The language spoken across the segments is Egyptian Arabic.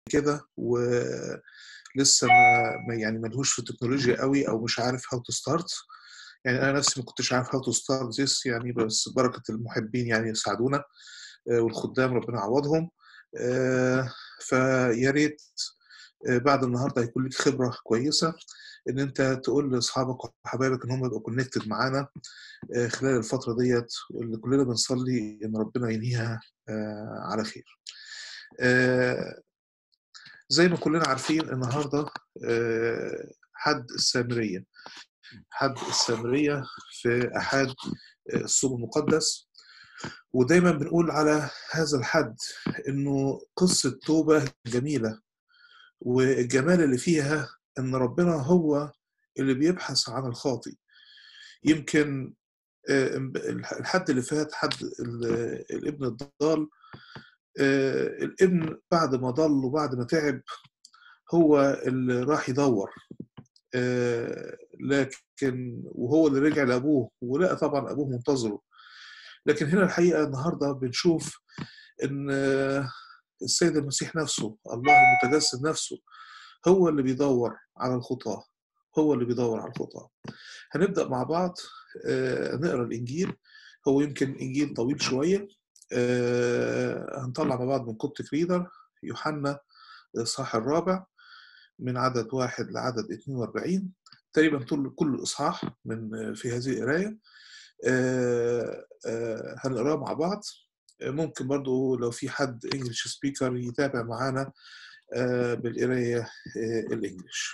كده ولسه ما ما- يعني ملهوش في التكنولوجيا قوي او مش عارف هاو تو ستارت يعني انا نفسي ما كنتش عارف هاو تو ستارت ذس يعني بس بركه المحبين يعني يساعدونا آه، والخدام ربنا يعوضهم آه، فيا ريت آه، بعد النهارده هيكون لك خبره كويسه ان انت تقول لاصحابك وحبايبك ان هم يبقوا كونكتد معانا آه، خلال الفتره ديت واللي كلنا بنصلي ان ربنا ينهيها آه، على خير. آه، زي ما كلنا عارفين النهارده آه، حد السامريه حد السامريه في احد آه، الصوم المقدس ودايما بنقول على هذا الحد انه قصه توبه جميله والجمال اللي فيها ان ربنا هو اللي بيبحث عن الخاطي يمكن آه، الحد اللي فات حد ال- الابن الضال آه، الابن بعد ما ضل وبعد ما تعب هو اللي راح يدور آه، لكن وهو اللي رجع لابوه ولقى طبعا ابوه منتظره لكن هنا الحقيقه النهارده بنشوف ان آه، السيد المسيح نفسه الله المتجسد نفسه هو اللي بيدور على الخطاه هو اللي بيدور على الخطاه هنبدا مع بعض آه، نقرا الانجيل هو يمكن انجيل طويل شويه آه، هنطلع مع بعض من كوبتك ريدر يوحنا الاصحاح الرابع من عدد واحد لعدد 42 تقريبا طول كل الاصحاح من في هذه القرايه آه، آه، هنقراه مع بعض آه، ممكن برضو لو في حد انجلش سبيكر يتابع معانا آه، بالقرايه آه، الانجليش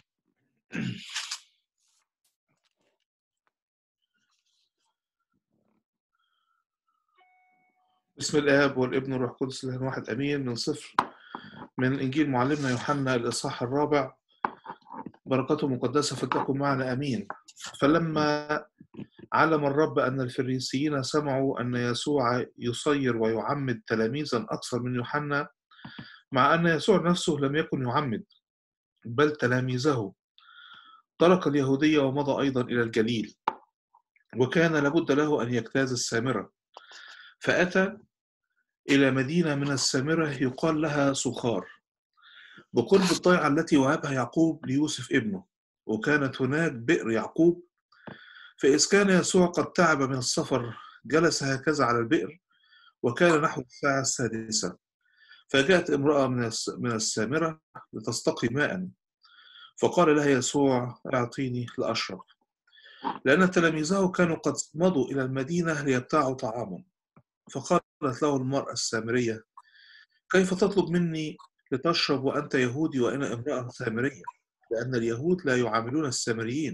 بسم الاب والابن والروح القدس الاله واحد امين من صفر من انجيل معلمنا يوحنا الاصحاح الرابع بركاته مقدسه فلتكن معنا امين فلما علم الرب ان الفريسيين سمعوا ان يسوع يصير ويعمد تلاميذا اكثر من يوحنا مع ان يسوع نفسه لم يكن يعمد بل تلاميذه ترك اليهوديه ومضى ايضا الى الجليل وكان لابد له ان يجتاز السامره فاتى الى مدينه من السامره يقال لها سخار بقرب الضيعه التي وهبها يعقوب ليوسف ابنه وكانت هناك بئر يعقوب فإذ كان يسوع قد تعب من السفر جلس هكذا على البئر وكان نحو الساعة السادسة فجاءت امرأة من الس- من السامرة لتستقي ماء فقال لها يسوع اعطيني لأشرب لأن تلاميذه كانوا قد مضوا إلى المدينة ليبتاعوا طعاما فقالت له المرأة السامرية كيف تطلب مني لتشرب وأنت يهودي وأنا امرأة سامرية لأن اليهود لا يعاملون السامريين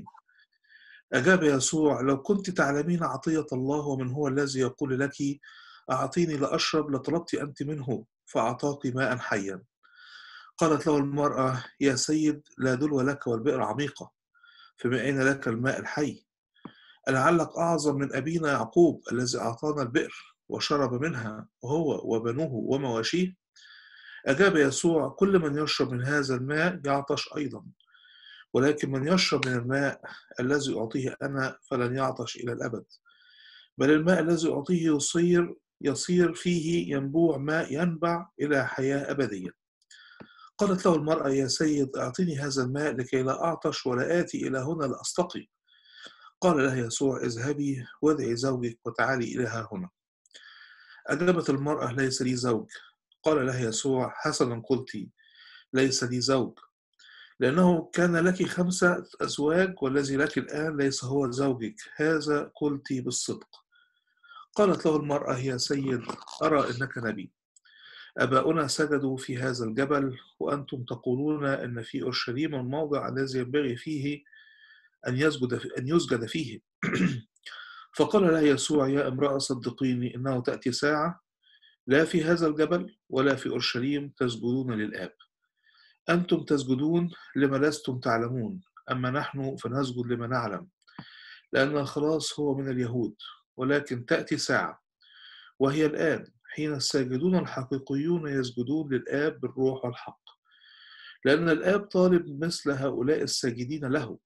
أجاب يسوع لو كنت تعلمين عطية الله ومن هو الذي يقول لك أعطيني لأشرب لطلبت أنت منه فأعطاك ماء حيا قالت له المرأة يا سيد لا دلو لك والبئر عميقة فمن أين لك الماء الحي ألعلك أعظم من أبينا يعقوب الذي أعطانا البئر وشرب منها هو وبنوه ومواشيه أجاب يسوع كل من يشرب من هذا الماء يعطش أيضا ولكن من يشرب من الماء الذي أعطيه أنا فلن يعطش إلى الأبد بل الماء الذي أعطيه يصير يصير فيه ينبوع ماء ينبع إلى حياة أبدية قالت له المرأة يا سيد أعطني هذا الماء لكي لا أعطش ولا آتي إلى هنا لأستقي قال لها يسوع اذهبي وادعي زوجك وتعالي إلى ها هنا أجابت المرأة ليس لي زوج قال لها يسوع حسنا قلت ليس لي زوج لأنه كان لك خمسة أزواج والذي لك الآن ليس هو زوجك هذا قلت بالصدق قالت له المرأة يا سيد أرى أنك نبي أباؤنا سجدوا في هذا الجبل وأنتم تقولون أن في أورشليم الموضع الذي ينبغي فيه أن يسجد أن يسجد فيه فقال لها يسوع يا امرأة صدقيني إنه تأتي ساعة لا في هذا الجبل ولا في أورشليم تسجدون للآب أنتم تسجدون لما لستم تعلمون أما نحن فنسجد لما نعلم لأن الخلاص هو من اليهود ولكن تأتي ساعة وهي الآن حين الساجدون الحقيقيون يسجدون للآب بالروح والحق لأن الآب طالب مثل هؤلاء الساجدين له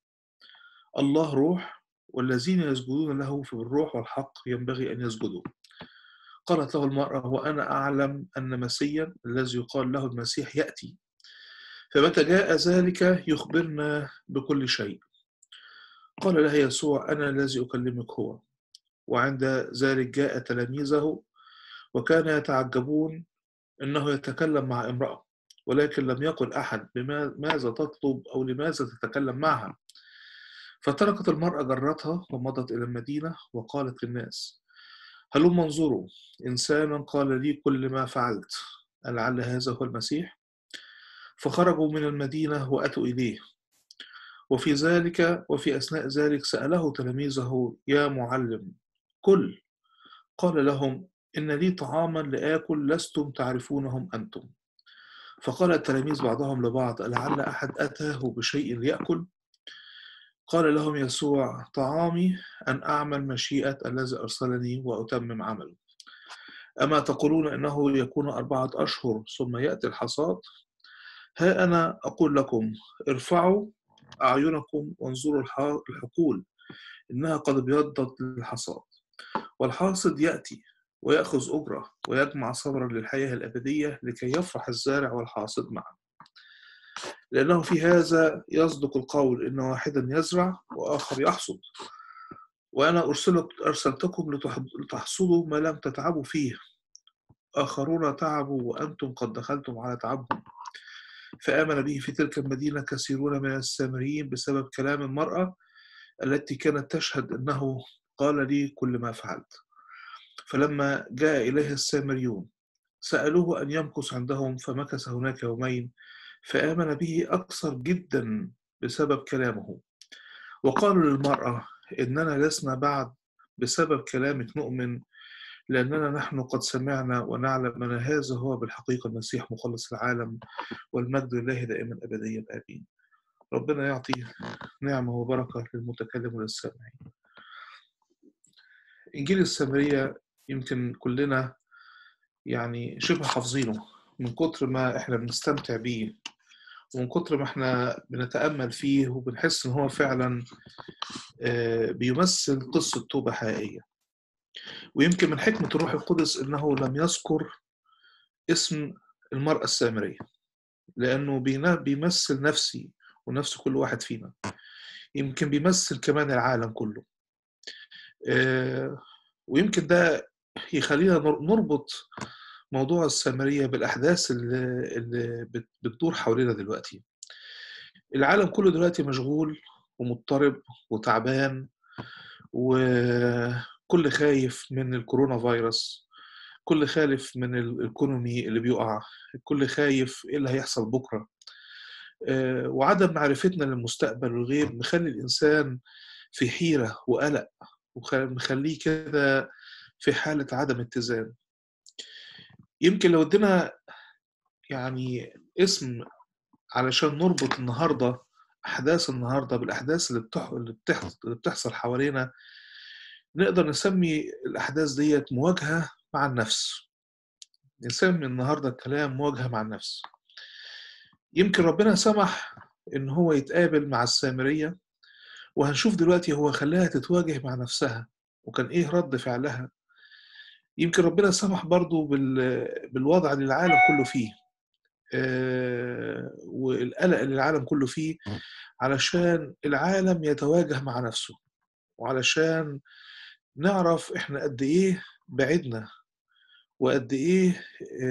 الله روح والذين يسجدون له في الروح والحق ينبغي أن يسجدوا قالت له المرأة وأنا أعلم أن مسيا الذي يقال له المسيح يأتي فمتى جاء ذلك يخبرنا بكل شيء قال لها يسوع أنا الذي أكلمك هو وعند ذلك جاء تلاميذه وكان يتعجبون أنه يتكلم مع امرأة ولكن لم يقل أحد بماذا تطلب أو لماذا تتكلم معها فتركت المرأة جرتها ومضت إلى المدينة وقالت للناس هلم انظروا إنسانا قال لي كل ما فعلت لعل هذا هو المسيح فخرجوا من المدينة وأتوا إليه وفي ذلك وفي أثناء ذلك سأله تلاميذه يا معلم كل قال لهم إن لي طعاما لآكل لستم تعرفونهم أنتم فقال التلاميذ بعضهم لبعض لعل أحد أتاه بشيء ليأكل قال لهم يسوع طعامي أن أعمل مشيئة الذي أرسلني وأتمم عمله أما تقولون إنه يكون أربعة أشهر ثم يأتي الحصاد ها أنا أقول لكم ارفعوا أعينكم وانظروا الحقول إنها قد ابيضت للحصاد والحاصد يأتي ويأخذ أجرة ويجمع صبرا للحياة الأبدية لكي يفرح الزارع والحاصد معا لأنه في هذا يصدق القول إن واحدا يزرع وآخر يحصد وأنا أرسلك أرسلتكم لتحصدوا ما لم تتعبوا فيه آخرون تعبوا وأنتم قد دخلتم على تعبهم فآمن به في تلك المدينة كثيرون من السامريين بسبب كلام المرأة التي كانت تشهد أنه قال لي كل ما فعلت فلما جاء إليه السامريون سألوه أن يمكث عندهم فمكث هناك يومين فآمن به أكثر جدا بسبب كلامه وقالوا للمرأة إننا لسنا بعد بسبب كلامك نؤمن لأننا نحن قد سمعنا ونعلم أن هذا هو بالحقيقة المسيح مخلص العالم والمجد لله دائما أبديا آمين ربنا يعطي نعمة وبركة للمتكلم وللسامعين إنجيل السامرية يمكن كلنا يعني شبه حافظينه من كتر ما احنا بنستمتع بيه ومن كتر ما احنا بنتأمل فيه وبنحس ان هو فعلا بيمثل قصة توبة حقيقية ويمكن من حكمة الروح القدس انه لم يذكر اسم المرأة السامرية لأنه بيمثل نفسي ونفس كل واحد فينا يمكن بيمثل كمان العالم كله ويمكن ده يخلينا نربط موضوع السامرية بالأحداث اللي, اللي بتدور حوالينا دلوقتي العالم كله دلوقتي مشغول ومضطرب وتعبان وكل خايف من الكورونا فيروس كل خايف من الايكونومي اللي بيقع كل خايف ايه اللي هيحصل بكره وعدم معرفتنا للمستقبل والغيب مخلي الانسان في حيره وقلق ومخليه كده في حاله عدم اتزان يمكن لو ادينا يعني اسم علشان نربط النهارده احداث النهارده بالاحداث اللي بتح... اللي, بتحصل اللي بتحصل حوالينا نقدر نسمي الاحداث ديت مواجهه مع النفس نسمي النهارده الكلام مواجهه مع النفس يمكن ربنا سمح ان هو يتقابل مع السامريه وهنشوف دلوقتي هو خلاها تتواجه مع نفسها وكان ايه رد فعلها يمكن ربنا سمح برضو بالوضع اللي العالم كله فيه والقلق اللي العالم كله فيه علشان العالم يتواجه مع نفسه وعلشان نعرف احنا قد ايه بعدنا وقد ايه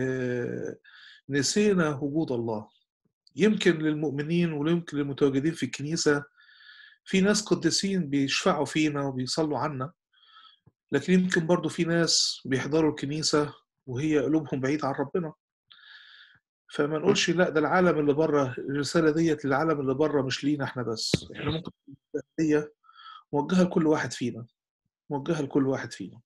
نسينا وجود الله يمكن للمؤمنين ويمكن للمتواجدين في الكنيسة في ناس قديسين بيشفعوا فينا وبيصلوا عنا لكن يمكن برضو في ناس بيحضروا الكنيسة وهي قلوبهم بعيد عن ربنا فما نقولش لا ده العالم اللي بره الرسالة ديت للعالم اللي بره مش لينا احنا بس احنا ممكن هي موجهة لكل واحد فينا موجهة لكل واحد فينا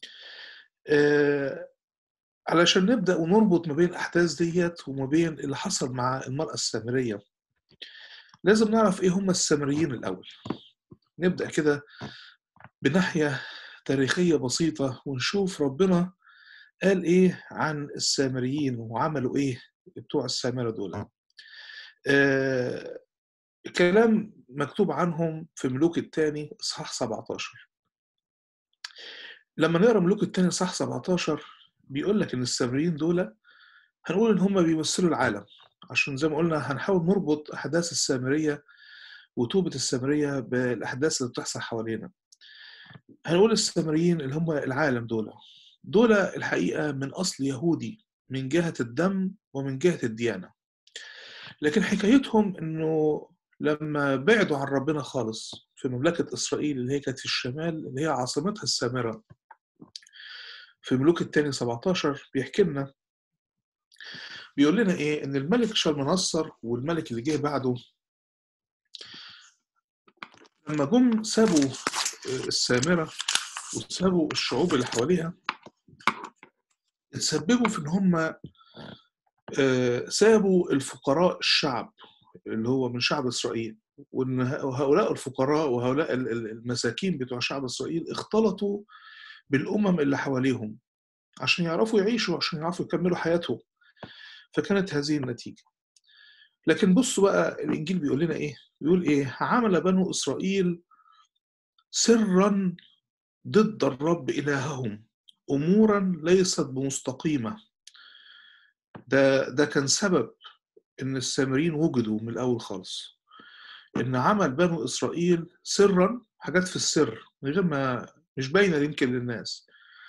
آه علشان نبدأ ونربط ما بين الأحداث ديت وما بين اللي حصل مع المرأة السامرية لازم نعرف إيه هم السامريين الأول نبدأ كده بناحية تاريخية بسيطة ونشوف ربنا قال إيه عن السامريين وعملوا إيه بتوع السامرة دول آه الكلام مكتوب عنهم في ملوك الثاني إصحاح 17 لما نقرا ملوك الثاني إصحاح 17 بيقول لك ان السامريين دول هنقول ان هم بيمثلوا العالم عشان زي ما قلنا هنحاول نربط احداث السامريه وتوبه السامريه بالاحداث اللي بتحصل حوالينا هنقول السامريين اللي هم العالم دول دول الحقيقه من اصل يهودي من جهه الدم ومن جهه الديانه لكن حكايتهم انه لما بعدوا عن ربنا خالص في مملكة إسرائيل اللي هي كانت في الشمال اللي هي عاصمتها السامرة في ملوك الثاني 17 بيحكي لنا بيقول لنا إيه إن الملك شالمنصر والملك اللي جه بعده لما جم سابوا السامرة وسابوا الشعوب اللي حواليها اتسببوا في إن هم سابوا الفقراء الشعب اللي هو من شعب اسرائيل وان هؤلاء الفقراء وهؤلاء المساكين بتوع شعب اسرائيل اختلطوا بالامم اللي حواليهم عشان يعرفوا يعيشوا عشان يعرفوا يكملوا حياتهم فكانت هذه النتيجه لكن بصوا بقى الانجيل بيقول لنا ايه بيقول ايه عمل بنو اسرائيل سرا ضد الرب الههم امورا ليست بمستقيمه ده ده كان سبب ان السامريين وجدوا من الاول خالص ان عمل بنو اسرائيل سرا حاجات في السر من غير ما مش باينه يمكن للناس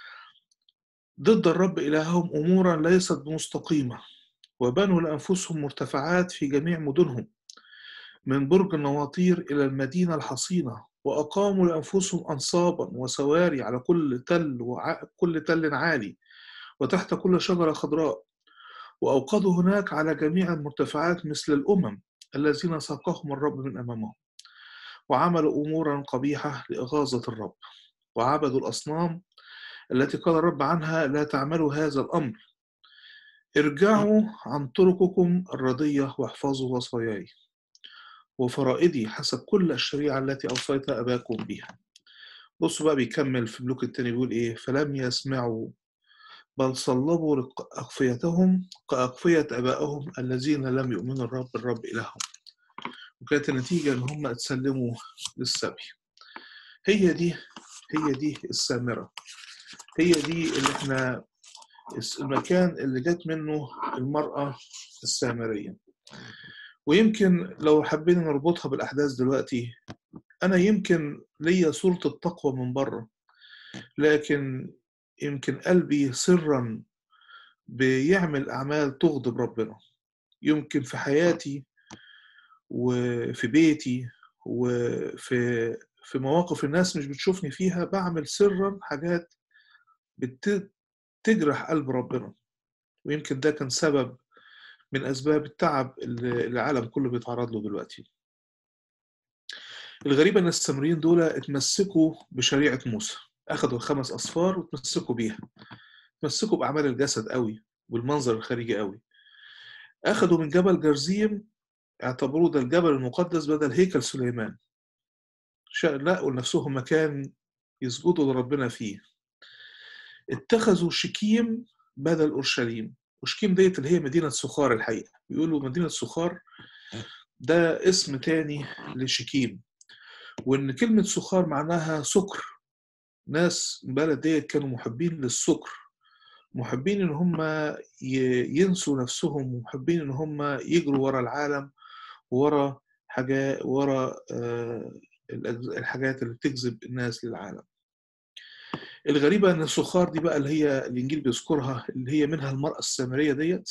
ضد الرب الههم امورا ليست بمستقيمه وبنوا لانفسهم مرتفعات في جميع مدنهم من برج النواطير الى المدينه الحصينه واقاموا لانفسهم انصابا وسواري على كل تل وكل تل عالي وتحت كل شجره خضراء وأوقدوا هناك على جميع المرتفعات مثل الأمم الذين ساقهم الرب من أمامهم وعملوا أمورا قبيحة لإغاظة الرب وعبدوا الأصنام التي قال الرب عنها لا تعملوا هذا الأمر ارجعوا عن طرقكم الردية واحفظوا وصاياي وفرائدي حسب كل الشريعة التي أوصيت أباكم بها بصوا بقى بيكمل في الملوك التاني بيقول إيه فلم يسمعوا بل صلبوا أقفيتهم كأقفية آبائهم الذين لم يؤمنوا الرب الرب إلههم وكانت النتيجة إن هم اتسلموا للسبي هي دي هي دي السامرة هي دي اللي احنا المكان اللي جت منه المرأة السامرية ويمكن لو حبينا نربطها بالأحداث دلوقتي أنا يمكن ليا صورة التقوى من بره لكن يمكن قلبي سرا بيعمل أعمال تغضب ربنا يمكن في حياتي وفي بيتي وفي في مواقف الناس مش بتشوفني فيها بعمل سرا حاجات بتجرح قلب ربنا ويمكن ده كان سبب من أسباب التعب اللي العالم كله بيتعرض له دلوقتي الغريبة إن السامريين دول اتمسكوا بشريعة موسى أخذوا الخمس أصفار وتمسكوا بيها تمسكوا بأعمال الجسد قوي والمنظر الخارجي قوي أخذوا من جبل جرزيم اعتبروه ده الجبل المقدس بدل هيكل سليمان لقوا لنفسهم مكان يسجدوا لربنا فيه اتخذوا شكيم بدل أورشليم وشكيم ديت اللي هي مدينة سخار الحقيقة بيقولوا مدينة سخار ده اسم تاني لشكيم وإن كلمة سخار معناها سكر ناس البلد ديت كانوا محبين للسكر محبين ان هم ينسوا نفسهم ومحبين ان هم يجروا ورا العالم ورا حاجات ورا الحاجات اللي بتجذب الناس للعالم الغريبة ان السخار دي بقى اللي هي الانجيل بيذكرها اللي هي منها المرأة السامرية ديت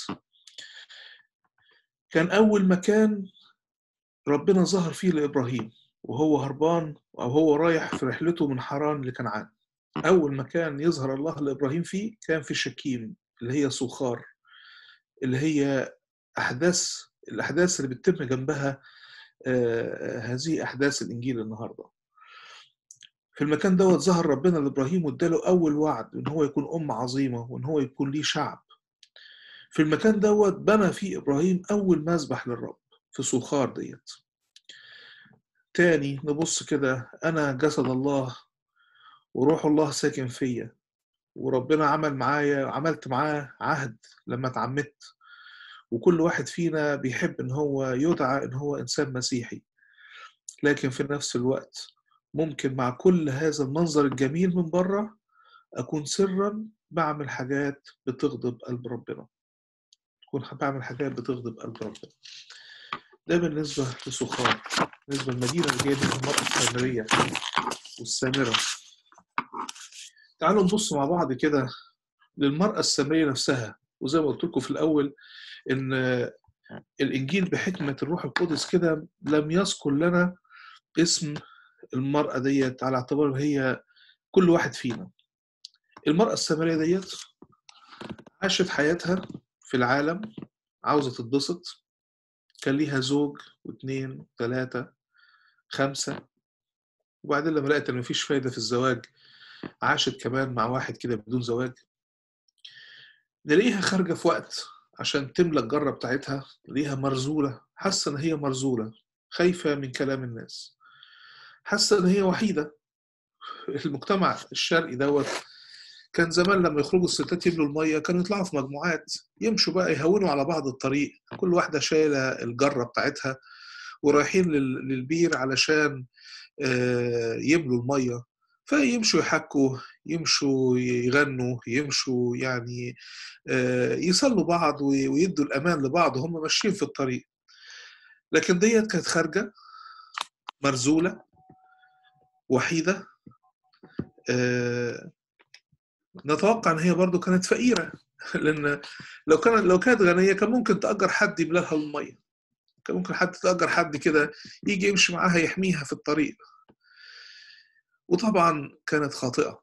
كان اول مكان ربنا ظهر فيه لابراهيم وهو هربان أو هو رايح في رحلته من حران لكنعان أول مكان يظهر الله لإبراهيم فيه كان في شكيم اللي هي سوخار اللي هي أحداث الأحداث اللي بتتم جنبها آه هذه أحداث الإنجيل النهاردة في المكان دوت ظهر ربنا لإبراهيم واداله أول وعد إن هو يكون أم عظيمة وإن هو يكون ليه شعب في المكان دوت بنى فيه إبراهيم أول مذبح للرب في سوخار ديت تاني نبص كده أنا جسد الله وروح الله ساكن فيا وربنا عمل معايا عملت معاه عهد لما اتعمدت وكل واحد فينا بيحب ان هو يدعى ان هو انسان مسيحي لكن في نفس الوقت ممكن مع كل هذا المنظر الجميل من بره اكون سرا بعمل حاجات بتغضب قلب ربنا تكون بعمل حاجات بتغضب قلب ربنا ده بالنسبة لسخار بالنسبة للمدينة اللي هي دي المرأة السامرية والسامرة تعالوا نبص مع بعض كده للمرأة السامرية نفسها وزي ما قلت لكم في الأول إن الإنجيل بحكمة الروح القدس كده لم يذكر لنا اسم المرأة ديت على اعتبار إن هي كل واحد فينا المرأة السامرية ديت عاشت حياتها في العالم عاوزة تتبسط كان ليها زوج واثنين وثلاثة خمسة وبعدين لما لقت إن مفيش فايدة في الزواج عاشت كمان مع واحد كده بدون زواج نلاقيها خارجة في وقت عشان تملى الجرة بتاعتها نلاقيها مرزولة حاسة إن هي مرزولة خايفة من كلام الناس حاسة إن هي وحيدة المجتمع الشرقي دوت كان زمان لما يخرجوا الستات يملوا المية كانوا يطلعوا في مجموعات يمشوا بقى يهونوا على بعض الطريق كل واحدة شايلة الجرة بتاعتها ورايحين للبير علشان يملوا المية فيمشوا يحكوا يمشوا يغنوا يمشوا يعني يصلوا بعض ويدوا الأمان لبعض وهم ماشيين في الطريق لكن ديت كانت خارجة مرزولة وحيدة نتوقع ان هي برضو كانت فقيره لان لو كانت لو كانت غنيه كان ممكن تاجر حد يملى لها الميه كان ممكن حد تاجر حد كده يجي يمشي معاها يحميها في الطريق وطبعا كانت خاطئه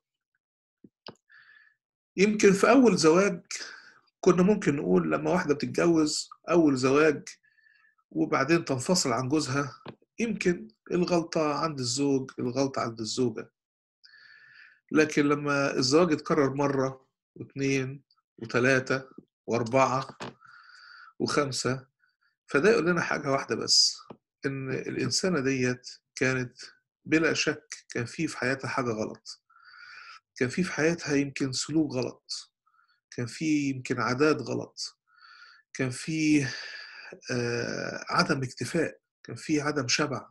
يمكن في اول زواج كنا ممكن نقول لما واحده بتتجوز اول زواج وبعدين تنفصل عن جوزها يمكن الغلطه عند الزوج الغلطه عند الزوجه لكن لما الزواج اتكرر مرة واثنين وثلاثة وأربعة وخمسة فده يقول لنا حاجة واحدة بس إن الإنسانة ديت كانت بلا شك كان في في حياتها حاجة غلط كان في في حياتها يمكن سلوك غلط كان في يمكن عادات غلط كان في آه عدم اكتفاء كان في عدم شبع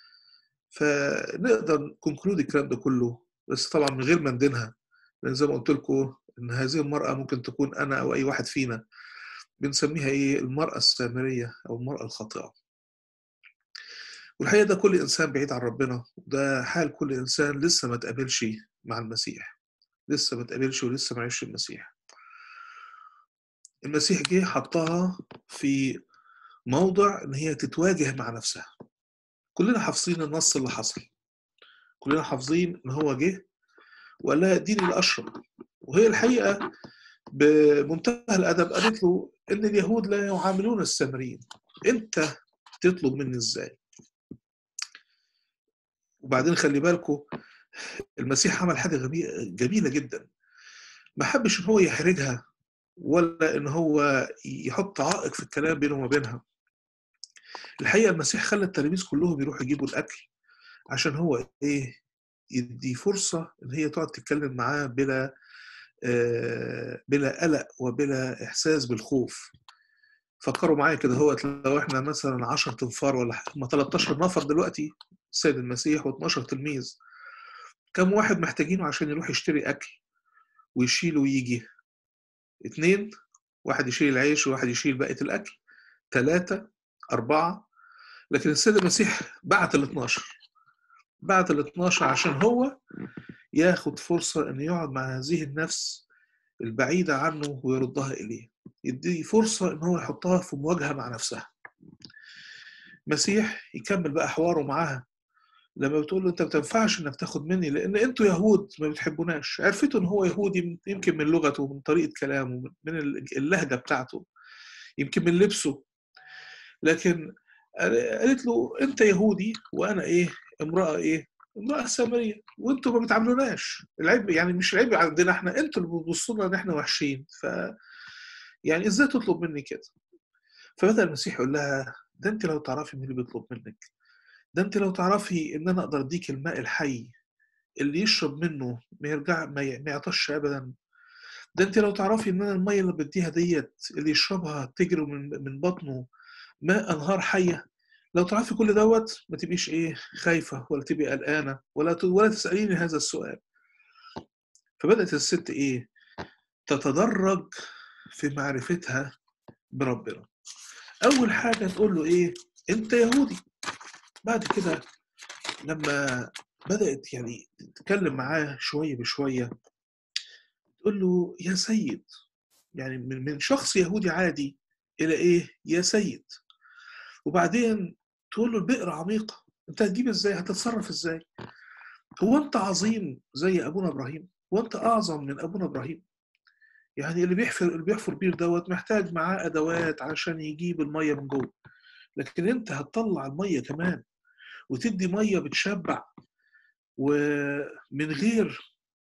فنقدر كونكلود الكلام ده كله بس طبعا من غير ما ندينها لان زي ما قلت لكم ان هذه المراه ممكن تكون انا او اي واحد فينا بنسميها ايه المراه السامريه او المراه الخاطئه والحقيقه ده كل انسان بعيد عن ربنا وده حال كل انسان لسه ما تقابلش مع المسيح لسه ما تقابلش ولسه ما عيش المسيح المسيح جه حطها في موضع ان هي تتواجه مع نفسها كلنا حافظين النص اللي حصل كلنا حافظين ان هو جه وقال لها اديني الاشرب وهي الحقيقه بمنتهى الادب قالت له ان اليهود لا يعاملون السامريين انت تطلب مني ازاي وبعدين خلي بالكم المسيح عمل حاجه جميله جدا ما حبش ان هو يحرجها ولا ان هو يحط عائق في الكلام بينه وما بينها الحقيقه المسيح خلى التلاميذ كلهم يروحوا يجيبوا الاكل عشان هو ايه يدي فرصه ان هي تقعد تتكلم معاه بلا آه بلا قلق وبلا احساس بالخوف فكروا معايا كده هو لو احنا مثلا 10 تنفار ولا هم 13 نفر دلوقتي السيد المسيح و12 تلميذ كم واحد محتاجينه عشان يروح يشتري اكل ويشيل ويجي اتنين واحد يشيل العيش وواحد يشيل بقيه الاكل ثلاثه اربعه لكن السيد المسيح بعت ال 12 بعت ال 12 عشان هو ياخد فرصة إنه يقعد مع هذه النفس البعيدة عنه ويردها إليه يدي فرصة إن هو يحطها في مواجهة مع نفسها مسيح يكمل بقى حواره معاها لما بتقول له انت ما بتنفعش انك تاخد مني لان انتوا يهود ما بتحبوناش عرفتوا ان هو يهودي يمكن من لغته من طريقه كلامه من اللهجه بتاعته يمكن من لبسه لكن قالت له انت يهودي وانا ايه امراه ايه امراه سامريه وانتوا ما بتعاملوناش العيب يعني مش العيب عندنا احنا انتوا اللي بتبصوا لنا ان احنا وحشين ف يعني ازاي تطلب مني كده فبدا المسيح يقول لها ده انت لو تعرفي مين اللي بيطلب منك ده انت لو تعرفي ان انا اقدر اديك الماء الحي اللي يشرب منه ما يرجع ما يعطش ابدا ده انت لو تعرفي ان انا الميه اللي بديها ديت اللي يشربها تجري من من بطنه ماء انهار حيه لو تعرفي كل دوت ما تبقيش ايه خايفه ولا تبقي قلقانه ولا ولا تساليني هذا السؤال فبدات الست ايه تتدرج في معرفتها بربنا اول حاجه تقول له ايه انت يهودي بعد كده لما بدات يعني تتكلم معاه شويه بشويه تقول له يا سيد يعني من من شخص يهودي عادي الى ايه يا سيد وبعدين تقول له البئر عميقه انت هتجيب ازاي هتتصرف ازاي هو انت عظيم زي ابونا ابراهيم هو انت اعظم من ابونا ابراهيم يعني اللي بيحفر اللي بيحفر بير دوت محتاج معاه ادوات علشان يجيب الميه من جوه لكن انت هتطلع الميه كمان وتدي ميه بتشبع ومن غير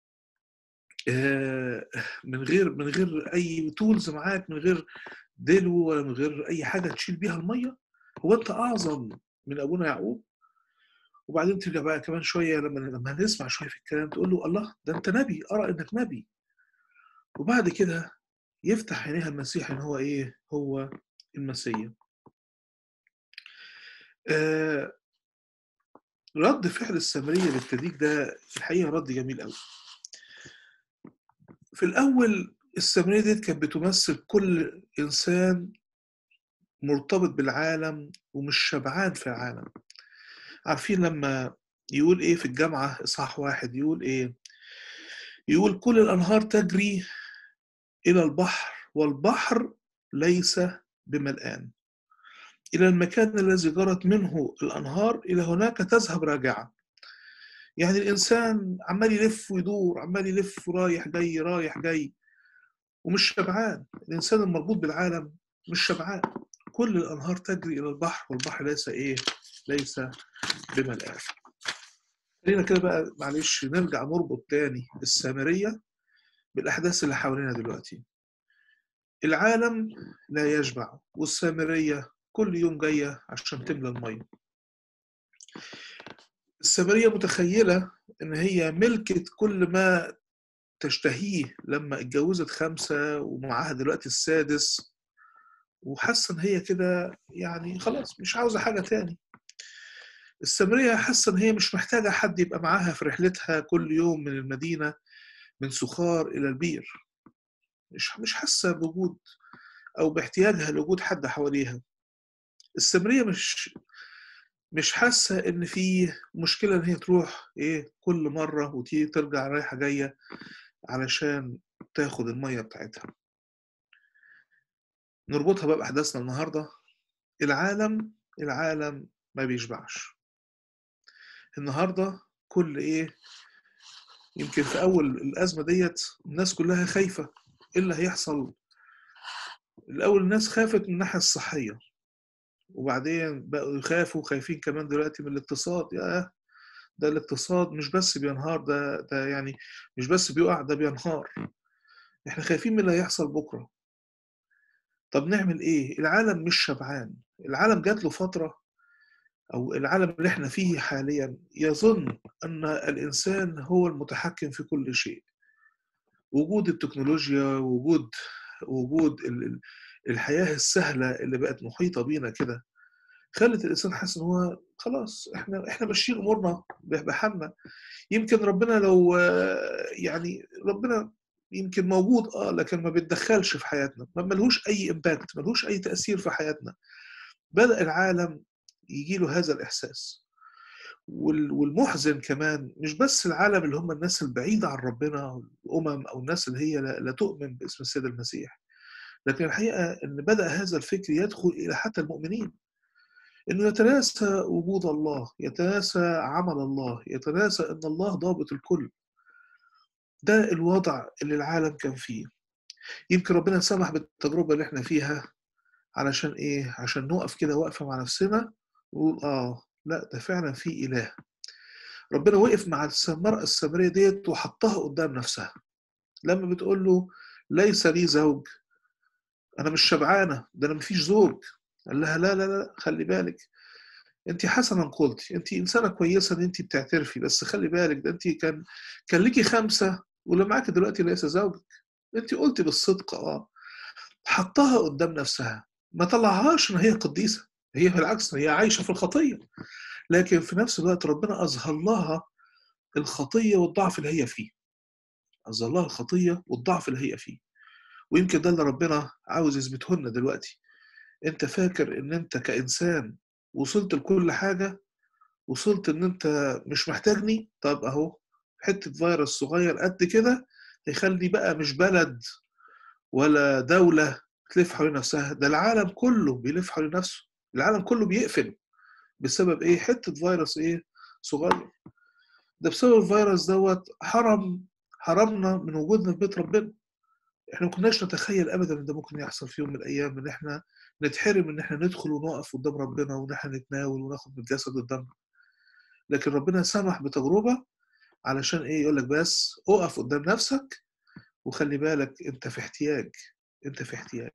آه، من غير من غير اي تولز معاك من غير دلو ولا من غير اي حاجه تشيل بيها الميه هو انت اعظم من ابونا يعقوب وبعدين ترجع بقى كمان شويه لما لما هنسمع شويه في الكلام تقول له الله ده انت نبي ارى انك نبي وبعد كده يفتح عينيها المسيح ان هو ايه هو المسيح آه رد فعل السامريه للتدريج ده في الحقيقه رد جميل قوي في الاول السامريه دي كانت بتمثل كل انسان مرتبط بالعالم ومش شبعان في العالم عارفين لما يقول ايه في الجامعه اصحاح واحد يقول ايه يقول كل الانهار تجري الى البحر والبحر ليس بملآن الى المكان الذي جرت منه الانهار الى هناك تذهب راجعه يعني الانسان عمال يلف ويدور عمال يلف ورايح جاي رايح جاي ومش شبعان الانسان المربوط بالعالم مش شبعان كل الانهار تجري الى البحر والبحر ليس ايه ليس بملآن خلينا كده بقى معلش نرجع نربط تاني السامريه بالاحداث اللي حوالينا دلوقتي العالم لا يشبع والسامريه كل يوم جايه عشان تملى الميه السامريه متخيله ان هي ملكت كل ما تشتهيه لما اتجوزت خمسه ومعاها دلوقتي السادس وحاسه ان هي كده يعني خلاص مش عاوزه حاجه تاني السامريه حاسه ان هي مش محتاجه حد يبقى معاها في رحلتها كل يوم من المدينه من سخار الى البير مش مش حاسه بوجود او باحتياجها لوجود حد حواليها السامريه مش مش حاسه ان في مشكله ان هي تروح ايه كل مره وتيجي ترجع رايحه جايه علشان تاخد الميه بتاعتها نربطها بقى باحداثنا النهارده العالم العالم ما بيشبعش النهارده كل ايه يمكن في اول الازمه ديت الناس كلها خايفه ايه اللي هيحصل الاول الناس خافت من الناحيه الصحيه وبعدين بقوا يخافوا خايفين كمان دلوقتي من الاقتصاد يا ده الاقتصاد مش بس بينهار ده ده يعني مش بس بيقع ده بينهار احنا خايفين من اللي هيحصل بكره طب نعمل ايه العالم مش شبعان العالم جات له فتره او العالم اللي احنا فيه حاليا يظن ان الانسان هو المتحكم في كل شيء وجود التكنولوجيا وجود وجود الحياه السهله اللي بقت محيطه بينا كده خلت الانسان حاسس ان هو خلاص احنا احنا ماشيين امورنا بحالنا يمكن ربنا لو يعني ربنا يمكن موجود اه لكن ما بيتدخلش في حياتنا ما ملهوش اي امباكت ملهوش اي تاثير في حياتنا بدا العالم يجي له هذا الاحساس والمحزن كمان مش بس العالم اللي هم الناس البعيدة عن ربنا الأمم أو الناس اللي هي لا تؤمن باسم السيد المسيح لكن الحقيقة أن بدأ هذا الفكر يدخل إلى حتى المؤمنين أنه يتناسى وجود الله يتناسى عمل الله يتناسى أن الله ضابط الكل ده الوضع اللي العالم كان فيه يمكن ربنا سمح بالتجربة اللي احنا فيها علشان ايه عشان نقف كده واقفة مع نفسنا ونقول اه لا ده فعلا في إله ربنا وقف مع المرأة السامرية ديت وحطها قدام نفسها لما بتقول له ليس لي زوج أنا مش شبعانة ده أنا مفيش زوج قال لها لا لا لا خلي بالك انت حسنا قلتي انت انسانه كويسه ان انت بتعترفي بس خلي بالك ده انت كان كان ليكي خمسه واللي معاك دلوقتي ليس زوجك انت قلتي بالصدق اه حطها قدام نفسها ما طلعهاش ان هي قديسه هي بالعكس هي عايشه في الخطيه لكن في نفس الوقت ربنا اظهر لها الخطيه والضعف اللي هي فيه اظهر لها الخطيه والضعف اللي هي فيه ويمكن ده اللي ربنا عاوز يثبته لنا دلوقتي انت فاكر ان انت كانسان وصلت لكل حاجه وصلت ان انت مش محتاجني طب اهو حته فيروس صغير قد كده هيخلي بقى مش بلد ولا دوله تلف حوالين نفسها ده العالم كله بيلف حوالين نفسه العالم كله بيقفل بسبب ايه حته فيروس ايه صغير ده بسبب الفيروس دوت حرم حرمنا من وجودنا في بيت ربنا احنا ما كناش نتخيل ابدا ان ده ممكن يحصل في يوم من الايام ان احنا نتحرم ان احنا ندخل ونقف قدام ربنا وان احنا نتناول وناخد من الجسد والدم لكن ربنا سمح بتجربه علشان ايه يقول لك بس اقف قدام نفسك وخلي بالك انت في احتياج انت في احتياج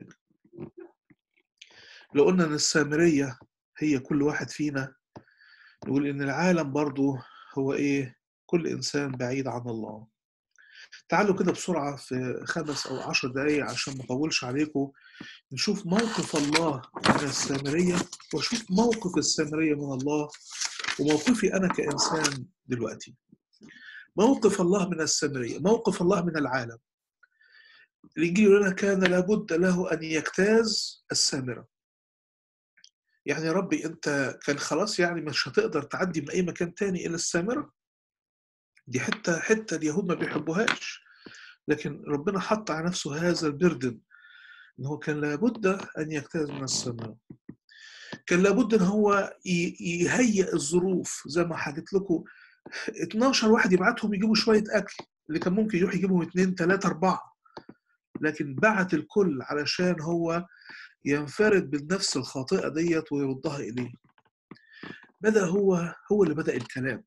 لو قلنا ان السامريه هي كل واحد فينا نقول ان العالم برضو هو ايه كل انسان بعيد عن الله تعالوا كده بسرعة في خمس أو عشر دقايق عشان ما أطولش عليكم نشوف موقف الله من السامرية وأشوف موقف السامرية من الله وموقفي أنا كإنسان دلوقتي موقف الله من السامرية موقف الله من العالم الإنجيل يقول لنا كان لابد له أن يجتاز السامرة يعني يا ربي أنت كان خلاص يعني مش هتقدر تعدي من أي مكان تاني إلا السامرة دي حتة حتة اليهود ما بيحبوهاش لكن ربنا حط على نفسه هذا البردن ان هو كان لابد ان يجتاز من السماء كان لابد ان هو يهيئ الظروف زي ما حكيت لكم 12 واحد يبعتهم يجيبوا شويه اكل اللي كان ممكن يروح يجيبهم اثنين ثلاثه اربعه لكن بعت الكل علشان هو ينفرد بالنفس الخاطئه ديت ويردها اليه بدا هو هو اللي بدا الكلام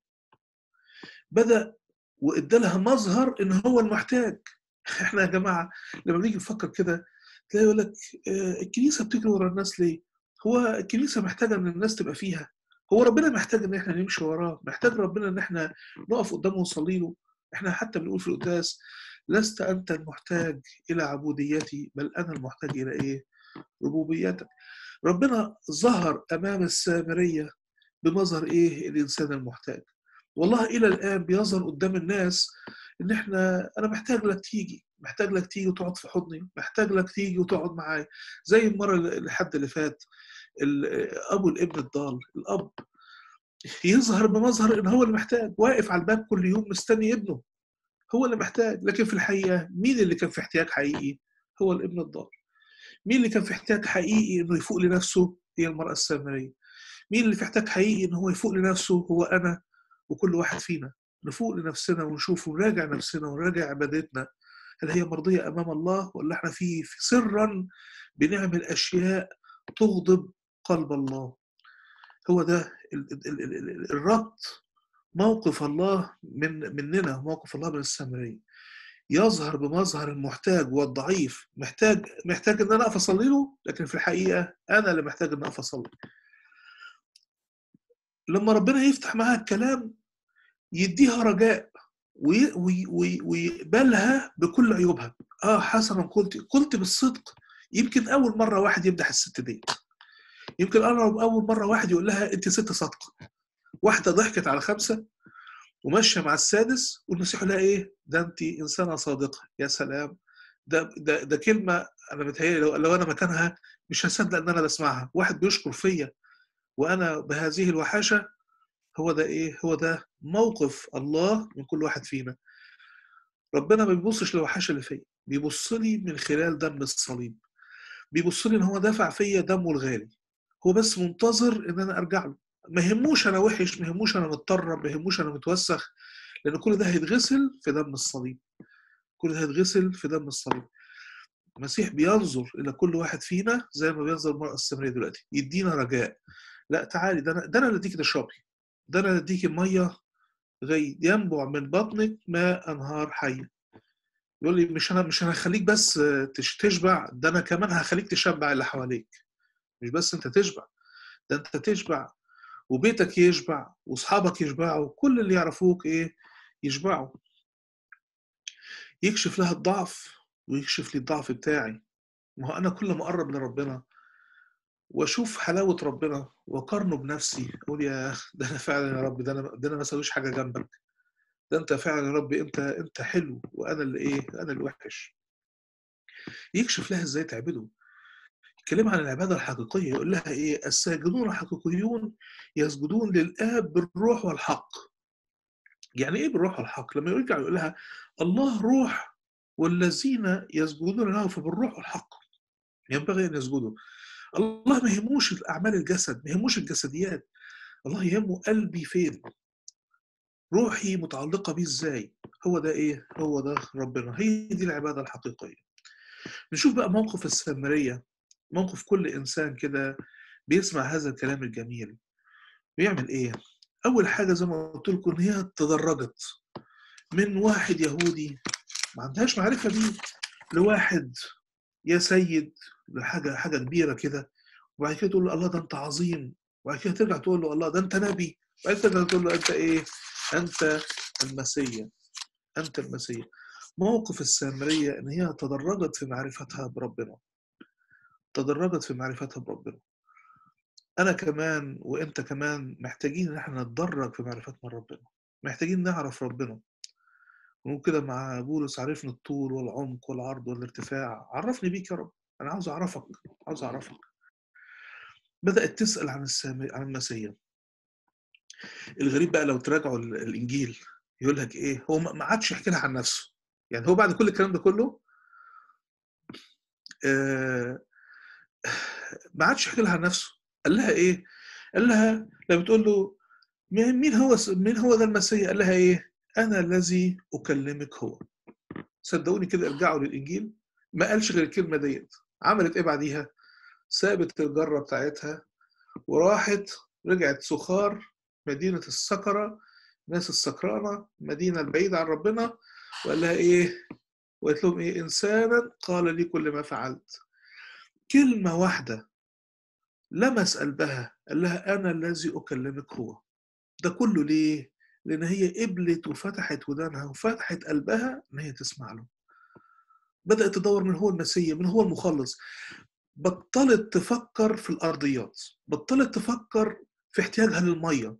بدا وادى لها مظهر ان هو المحتاج احنا يا جماعه لما بنيجي نفكر كده تلاقي يقول لك الكنيسه بتجري ورا الناس ليه؟ هو الكنيسه محتاجه ان الناس تبقى فيها هو ربنا محتاج ان احنا نمشي وراه محتاج ربنا ان احنا نقف قدامه ونصلي له احنا حتى بنقول في القداس لست انت المحتاج الى عبوديتي بل انا المحتاج الى ايه؟ ربوبيتك ربنا ظهر امام السامريه بمظهر ايه؟ الانسان المحتاج والله الى الان بيظهر قدام الناس ان احنا انا محتاج لك تيجي محتاج لك تيجي وتقعد في حضني محتاج لك تيجي وتقعد معايا زي المره الحد اللي فات ابو الابن الضال الاب يظهر بمظهر ان هو اللي محتاج واقف على الباب كل يوم مستني ابنه هو اللي محتاج لكن في الحقيقه مين اللي كان في احتياج حقيقي هو الابن الضال مين اللي كان في احتياج حقيقي انه يفوق لنفسه هي المراه السامريه مين اللي في احتياج حقيقي ان هو يفوق لنفسه هو انا وكل واحد فينا نفوق لنفسنا ونشوف ونراجع نفسنا ونراجع عبادتنا هل هي مرضية أمام الله ولا احنا في, في سرا بنعمل أشياء تغضب قلب الله هو ده الربط موقف الله من مننا موقف الله من السامرية يظهر بمظهر المحتاج والضعيف محتاج محتاج ان انا اقف اصلي له لكن في الحقيقه انا اللي محتاج ان اقف اصلي لما ربنا يفتح معاها الكلام يديها رجاء ويقبلها بكل عيوبها اه حسنا قلت قلت بالصدق يمكن اول مره واحد يمدح الست دي يمكن اول مره واحد يقول لها انت ست صادقه واحده ضحكت على خمسه وماشيه مع السادس والمسيح لها ايه ده انت انسانه صادقه يا سلام ده ده ده كلمه انا متهيألي لو, لو انا مكانها مش هصدق ان انا بسمعها واحد بيشكر فيا وانا بهذه الوحاشه هو ده ايه هو ده موقف الله من كل واحد فينا ربنا ما بيبصش للوحاشه اللي فيا بيبص لي من خلال دم الصليب بيبص لي ان هو دافع فيا دمه الغالي هو بس منتظر ان انا ارجع له ما يهموش انا وحش ما يهموش انا متطرب ما يهموش انا متوسخ لان كل ده هيتغسل في دم الصليب كل ده هيتغسل في دم الصليب المسيح بينظر الى كل واحد فينا زي ما بينظر المراه السامريه دلوقتي يدينا رجاء لا تعالي ده انا ده انا اللي اديكي تشربي ده انا اللي اديكي ميه غي ينبع من بطنك ماء انهار حيه يقول لي مش انا مش انا هخليك بس تشبع ده انا كمان هخليك تشبع اللي حواليك مش بس انت تشبع ده انت تشبع وبيتك يشبع واصحابك يشبعوا وكل اللي يعرفوك ايه يشبعوا يكشف لها الضعف ويكشف لي الضعف بتاعي ما هو انا كل ما اقرب لربنا واشوف حلاوه ربنا واقارنه بنفسي اقول يا ده انا فعلا يا رب ده انا ده انا ما اسويش حاجه جنبك ده انت فعلا يا رب انت انت حلو وانا اللي ايه انا اللي وحش يكشف لها ازاي تعبده يتكلم عن العباده الحقيقيه يقول لها ايه الساجدون الحقيقيون يسجدون للاب بالروح والحق يعني ايه بالروح والحق لما يرجع يقول لها الله روح والذين يسجدون له فبالروح والحق ينبغي ان يسجدوا الله ما يهموش الاعمال الجسد ما يهموش الجسديات الله يهمه قلبي فين روحي متعلقه بيه ازاي هو ده ايه هو ده ربنا هي دي العباده الحقيقيه نشوف بقى موقف السامريه موقف كل انسان كده بيسمع هذا الكلام الجميل بيعمل ايه اول حاجه زي ما قلت لكم ان هي تدرجت من واحد يهودي ما عندهاش معرفه بيه لواحد يا سيد لحاجه حاجه كبيره كده وبعد كده تقول له الله ده انت عظيم وبعد كده ترجع تقول له الله ده انت نبي وبعد كده ترجع تقول له انت ايه انت المسيا انت المسيا موقف السامريه ان هي تدرجت في معرفتها بربنا تدرجت في معرفتها بربنا انا كمان وانت كمان محتاجين ان احنا نتدرج في معرفتنا بربنا محتاجين نعرف ربنا ونقول كده مع بولس عرفني الطول والعمق والعرض والارتفاع عرفني بيك يا رب انا عاوز اعرفك عاوز اعرفك بدات تسال عن السام... عن المسيا الغريب بقى لو تراجعوا الانجيل يقول لك ايه هو ما عادش يحكي لها عن نفسه يعني هو بعد كل الكلام ده كله آه ما عادش يحكي لها عن نفسه قال لها ايه قال لها لما بتقول له مين هو مين هو ذا المسيا قال لها ايه انا الذي اكلمك هو صدقوني كده ارجعوا للانجيل ما قالش غير الكلمه ديت عملت ايه بعديها سابت الجره بتاعتها وراحت رجعت سخار مدينه السكره الناس السكرانه المدينه البعيده عن ربنا وقال لها ايه وقالت لهم ايه انسانا قال لي كل ما فعلت كلمه واحده لمس قلبها قال لها انا الذي اكلمك هو ده كله ليه لان هي قبلت وفتحت ودانها وفتحت قلبها ان هي تسمع له بدات تدور من هو المسيح من هو المخلص بطلت تفكر في الارضيات بطلت تفكر في احتياجها للميه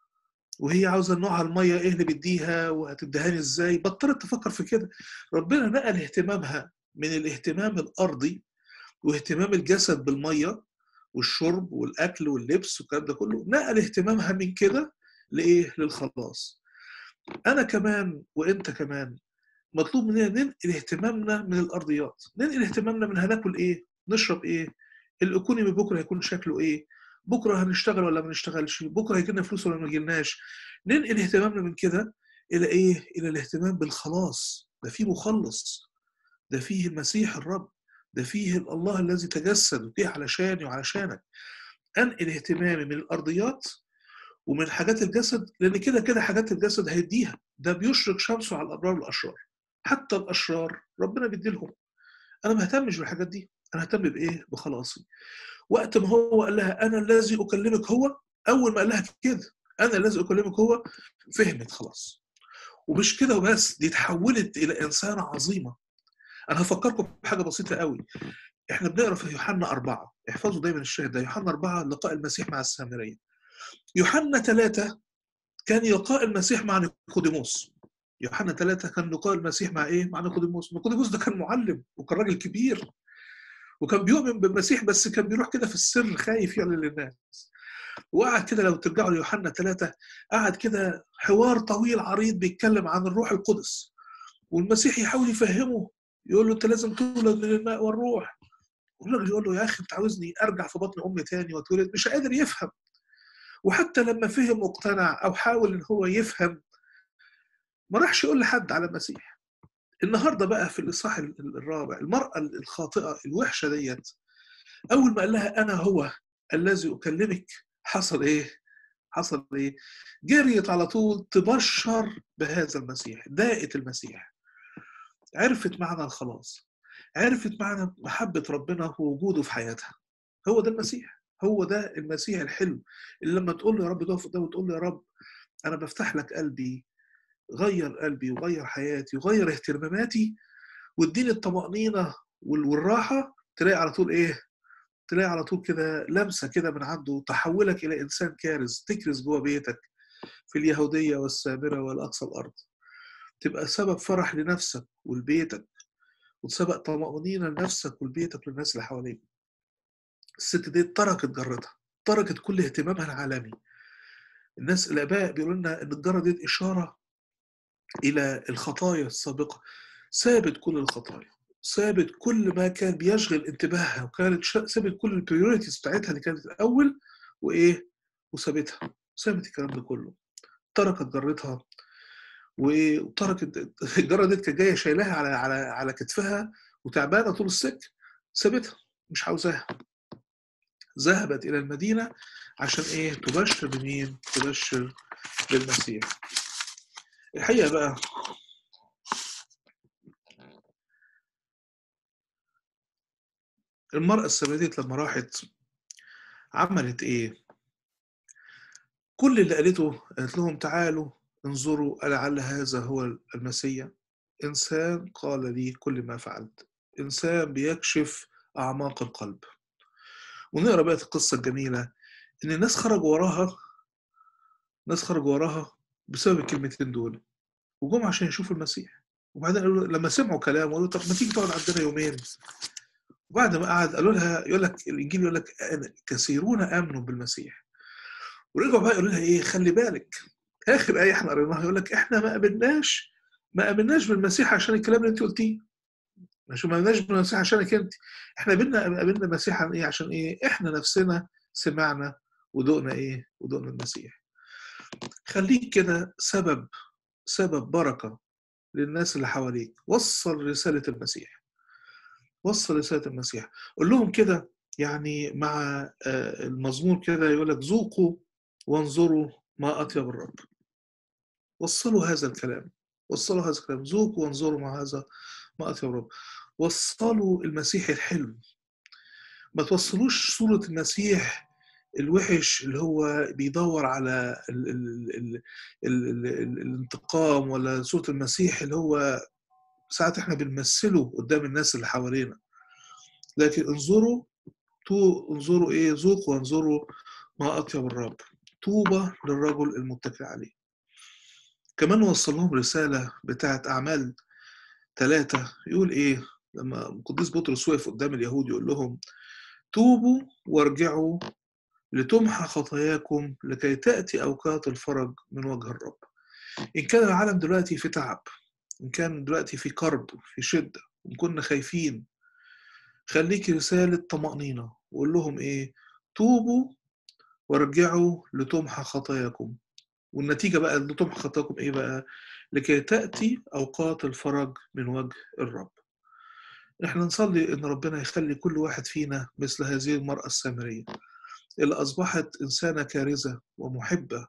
وهي عاوزه نوعها الميه ايه اللي بديها وهتديهاني ازاي بطلت تفكر في كده ربنا نقل اهتمامها من الاهتمام الارضي واهتمام الجسد بالميه والشرب والاكل واللبس والكلام ده كله نقل اهتمامها من كده لايه للخلاص انا كمان وانت كمان مطلوب مننا ننقل اهتمامنا من الارضيات ننقل اهتمامنا من هناكل ايه نشرب ايه الايكونومي بكره هيكون شكله ايه بكره هنشتغل ولا ما نشتغلش بكره هيجي لنا فلوس ولا ما يجيلناش ننقل اهتمامنا من كده الى ايه الى الاهتمام بالخلاص ده فيه مخلص ده فيه المسيح الرب ده فيه الله الذي تجسد وجه علشاني وعلشانك انقل اهتمامي من الارضيات ومن حاجات الجسد لان كده كده حاجات الجسد هيديها ده بيشرق شمسه على الابرار والاشرار حتى الاشرار ربنا بيدي لهم انا ما اهتمش بالحاجات دي انا اهتم بايه بخلاصي وقت ما هو قال لها انا الذي اكلمك هو اول ما قال لها كده انا الذي اكلمك هو فهمت خلاص ومش كده وبس دي تحولت الى انسانه عظيمه انا هفكركم بحاجه بسيطه قوي احنا بنقرا في يوحنا أربعة احفظوا دايما الشاهد ده يوحنا أربعة لقاء المسيح مع السامرية يوحنا ثلاثة كان لقاء المسيح مع نيقوديموس يوحنا ثلاثة كان لقاء المسيح مع ايه؟ مع نيقوديموس نيقوديموس ده كان معلم وكان راجل كبير وكان بيؤمن بالمسيح بس كان بيروح كده في السر خايف يعلن للناس وقعد كده لو ترجعوا ليوحنا ثلاثة قعد كده حوار طويل عريض بيتكلم عن الروح القدس والمسيح يحاول يفهمه يقول له انت لازم تولد من الماء والروح والراجل يقول له يا اخي انت عاوزني ارجع في بطن امي تاني واتولد مش قادر يفهم وحتى لما فهم واقتنع او حاول ان هو يفهم ما راحش يقول لحد على المسيح النهارده بقى في الاصحاح الرابع المراه الخاطئه الوحشه ديت اول ما قال لها انا هو الذي اكلمك حصل ايه حصل ايه جريت على طول تبشر بهذا المسيح داءت المسيح عرفت معنى الخلاص عرفت معنى محبة ربنا ووجوده في حياتها هو ده المسيح هو ده المسيح الحلو اللي لما تقول له يا رب تقف قدامه وتقول له يا رب انا بفتح لك قلبي غير قلبي وغير حياتي وغير اهتماماتي واديني الطمأنينة والراحة تلاقي على طول ايه تلاقي على طول كده لمسة كده من عنده تحولك إلى إنسان كارز تكرز جوه بيتك في اليهودية والسامرة والأقصى الأرض تبقى سبب فرح لنفسك ولبيتك وتسبق طمأنينة لنفسك ولبيتك وللناس اللي حواليك الست دي تركت جرتها تركت كل اهتمامها العالمي الناس الآباء بيقولوا لنا إن الجرة دي إشارة إلى الخطايا السابقة سابت كل الخطايا سابت كل ما كان بيشغل انتباهها وكانت سابت كل البريوريتيز بتاعتها اللي كانت الأول وإيه وسابتها سابت الكلام ده كله تركت جرتها وتركت الجره دي كانت جايه شايلاها على على على كتفها وتعبانه طول السكه سابتها مش عاوزاها ذهبت الى المدينه عشان ايه تبشر بمين تبشر بالمسيح الحقيقه بقى المرأة السامرية لما راحت عملت ايه؟ كل اللي قالته قالت لهم تعالوا انظروا لعل هذا هو المسيح إنسان قال لي كل ما فعلت إنسان بيكشف أعماق القلب ونقرأ بقى القصة الجميلة إن الناس خرجوا وراها ناس خرجوا وراها بسبب الكلمتين دول وجم عشان يشوفوا المسيح وبعدين قالوا لما سمعوا كلام قالوا طب ما تيجي تقعد عندنا يومين وبعد ما قعد قالوا لها يقول لك الانجيل يقول لك كثيرون امنوا بالمسيح ورجعوا بقى يقولوا لها ايه خلي بالك اخر ايه احنا قريناها يقول لك احنا ما قابلناش ما قابلناش بالمسيح عشان الكلام اللي انت قلتيه مش ما قابلناش بالمسيح عشانك انت احنا قابلنا قابلنا المسيح عن ايه عشان ايه احنا نفسنا سمعنا ودقنا ايه ودقنا المسيح خليك كده سبب سبب بركه للناس اللي حواليك وصل رساله المسيح وصل رساله المسيح قول لهم كده يعني مع المزمور كده يقول لك ذوقوا وانظروا ما اطيب الرب وصلوا هذا الكلام وصلوا هذا الكلام ذوقوا وانظروا مع هذا ما أطيب الرب وصلوا المسيح الحلو ما توصلوش صورة المسيح الوحش اللي هو بيدور على ال ال ال ال ال ال الانتقام ولا صورة المسيح اللي هو ساعات احنا بنمثله قدام الناس اللي حوالينا لكن انظروا تو انظروا ايه ذوقوا وانظروا ما اطيب الرب طوبى للرجل المتكل عليه كمان وصل لهم رسالة بتاعت أعمال ثلاثة يقول إيه لما القديس بطرس وقف قدام اليهود يقول لهم توبوا وارجعوا لتمحى خطاياكم لكي تأتي أوقات الفرج من وجه الرب إن كان العالم دلوقتي في تعب إن كان دلوقتي في كرب في شدة وإن كنا خايفين خليك رسالة طمأنينة وقول لهم إيه توبوا وارجعوا لتمحى خطاياكم والنتيجة بقى لتمحى خطاياكم إيه بقى لكي تأتي أوقات الفرج من وجه الرب احنا نصلي ان ربنا يخلي كل واحد فينا مثل هذه المرأة السامرية اللي أصبحت إنسانة كارزة ومحبة